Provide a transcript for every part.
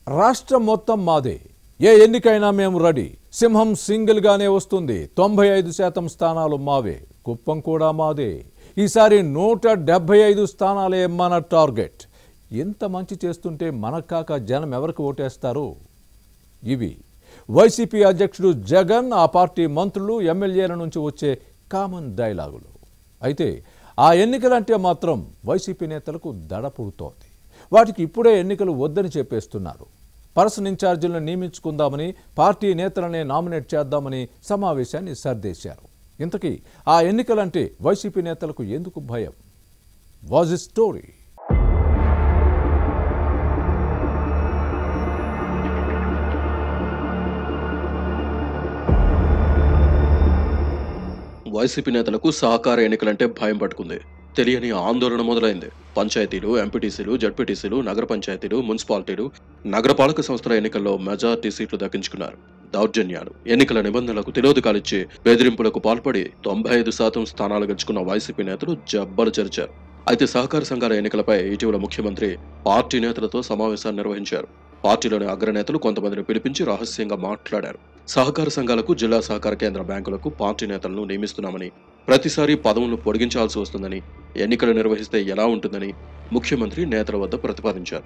రాష్ట్రం మొత్తం మాదే ఏ ఎన్నికైనా మేము రెడీ సింహం సింగిల్గానే వస్తుంది తొంభై ఐదు శాతం స్థానాలు మావే కుప్పం కూడా మాదే ఈసారి నూట డెబ్బై ఐదు స్థానాలే మన టార్గెట్ ఎంత మంచి చేస్తుంటే మనకు కాక జనం ఎవరికి ఓటేస్తారు ఇవి వైసీపీ అధ్యక్షుడు జగన్ ఆ పార్టీ మంత్రులు ఎమ్మెల్యేల నుంచి వచ్చే కామన్ డైలాగులు అయితే ఆ ఎన్నికలంటే మాత్రం వైసీపీ నేతలకు దడ పుడుతోంది వాటికి ఇప్పుడే ఎన్నికలు వద్దని చెప్పేస్తున్నారు పర్సన్ ఇన్ఛార్జీలను నియమించుకుందామని పార్టీ నేతలనే నామినేట్ చేద్దామని సమావేశాన్ని సర్దేశారు ఇంతకీ ఆ ఎన్నికలంటే వైసీపీ నేతలకు ఎందుకు భయం వాజ్ ఇ స్టోరీ వైసీపీ నేతలకు సహకార ఎన్నికలంటే భయం పట్టుకుంది తెలియని ఆందోళన మొదలైంది పంచాయతీలు ఎంపీటీసీలు జడ్పీటీసీలు నగర పంచాయతీలు మున్సిపాలిటీలు నగరపాలక సంస్థల ఎన్నికల్లో మెజార్టీ సీట్లు దక్కించుకున్నారు దౌర్జన్యాలు ఎన్నికల నిబంధనలకు తిలోదకాలిచ్చి బెదిరింపులకు పాల్పడి తొంభై ఐదు శాతం స్థానాలు గెలుచుకున్న వైసీపీ నేతలు జబ్బలు చెరిచారు అయితే సహకార సంఘాల ఎన్నికలపై ఇటీవల ముఖ్యమంత్రి పార్టీ నేతలతో సమావేశాన్ని నిర్వహించారు పార్టీలోని అగ్రనేతలు కొంతమందిని పిలిపించి రహస్యంగా మాట్లాడారు సహకార సంఘాలకు జిల్లా సహకార కేంద్ర బ్యాంకులకు పార్టీ నేతలను నియమిస్తున్నామని ప్రతిసారి పదవులను పొడిగించాల్సి వస్తుందని ఎన్నికలు నిర్వహిస్తే ఎలా ఉంటుందని ముఖ్యమంత్రి నేతల వద్ద ప్రతిపాదించారు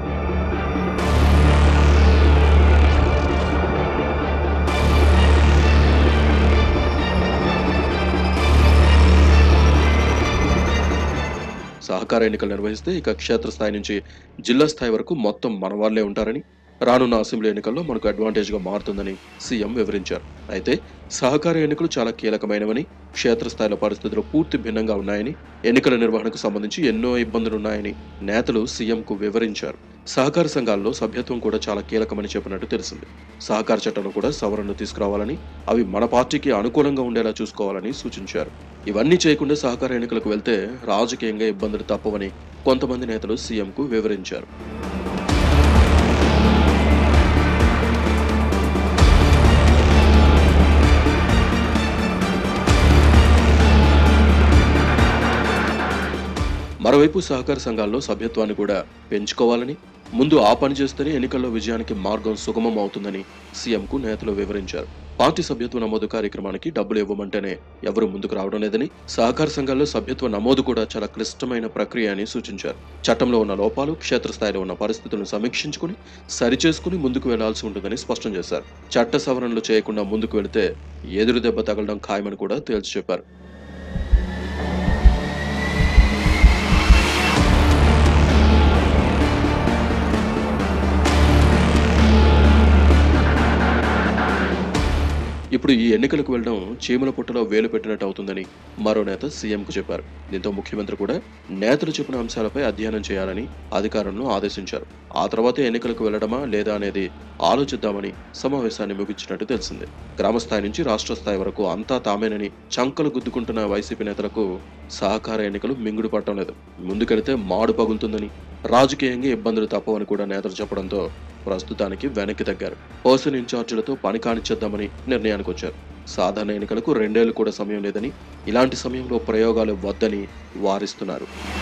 సహకార ఎన్నికలు నిర్వహిస్తే ఇక క్షేత్రస్థాయి నుంచి జిల్లా స్థాయి వరకు మొత్తం మన వాళ్లే ఉంటారని రానున్న అసెంబ్లీ ఎన్నికల్లో మనకు అడ్వాంటేజ్గా మారుతుందని సీఎం వివరించారు అయితే సహకార ఎన్నికలు చాలా కీలకమైనవని క్షేత్రస్థాయిలో పరిస్థితులు పూర్తి భిన్నంగా ఉన్నాయని ఎన్నికల నిర్వహణకు సంబంధించి ఎన్నో ఇబ్బందులున్నాయని నేతలు సీఎంకు వివరించారు సహకార సంఘాల్లో సభ్యత్వం కూడా చాలా కీలకమని చెప్పినట్టు తెలిసింది సహకార చట్టంలో కూడా సవరణలు తీసుకురావాలని అవి మన పార్టీకి అనుకూలంగా ఉండేలా చూసుకోవాలని సూచించారు ఇవన్నీ చేయకుండా సహకార ఎన్నికలకు వెళ్తే రాజకీయంగా ఇబ్బందులు తప్పవని కొంతమంది నేతలు సీఎంకు వివరించారు మరోవైపు సహకార సంఘాల్లో సభ్యత్వాన్ని కూడా పెంచుకోవాలని ముందు ఆ పని చేస్తేనే ఎన్నికల్లో విజయానికి మార్గం సుగమం అవుతుందని సీఎంకు నేతలు వివరించారు పార్టీ సభ్యత్వ నమోదు కార్యక్రమానికి డబ్బులు ఇవ్వమంటేనే ఎవరు ముందుకు రావడం లేదని సహకార సంఘాల్లో సభ్యత్వ నమోదు కూడా చాలా క్లిష్టమైన ప్రక్రియ అని సూచించారు చట్టంలో ఉన్న లోపాలు క్షేత్రస్థాయిలో ఉన్న పరిస్థితులను సమీక్షించుకుని సరిచేసుకుని ముందుకు వెళ్లాల్సి ఉంటుందని స్పష్టం చేశారు చట్ట సవరణలు చేయకుండా ముందుకు వెళితే ఎదురు దెబ్బ తగలడం ఖాయమని కూడా తేల్చి చెప్పారు ఇప్పుడు ఈ ఎన్నికలకు వెళ్ళడం చీమల పుట్టలో వేలు పెట్టినట్టు అవుతుందని మరో నేత సీఎంకు చెప్పారు దీంతో ముఖ్యమంత్రి కూడా నేతలు చెప్పిన అంశాలపై అధ్యయనం చేయాలని అధికారులను ఆదేశించారు ఆ తర్వాత ఎన్నికలకు వెళ్లడమా లేదా అనేది ఆలోచిద్దామని సమావేశాన్ని ముగించినట్టు తెలిసింది గ్రామస్థాయి నుంచి రాష్ట్ర స్థాయి వరకు అంతా తామేనని చంకలు గుద్దుకుంటున్న వైసీపీ నేతలకు సహకార ఎన్నికలు మింగుడు పట్టడం లేదు ముందుకెడితే మాడు పగులుతుందని రాజకీయంగా ఇబ్బందులు తప్పవని కూడా నేతలు చెప్పడంతో ప్రస్తుతానికి వెనక్కి తగ్గారు పర్సన్ ఇన్ఛార్జీలతో పని కానిచ్చేద్దామని నిర్ణయానికి వచ్చారు సాధారణ ఎన్నికలకు రెండేళ్లు కూడా సమయం లేదని ఇలాంటి సమయంలో ప్రయోగాలు వద్దని వారిస్తున్నారు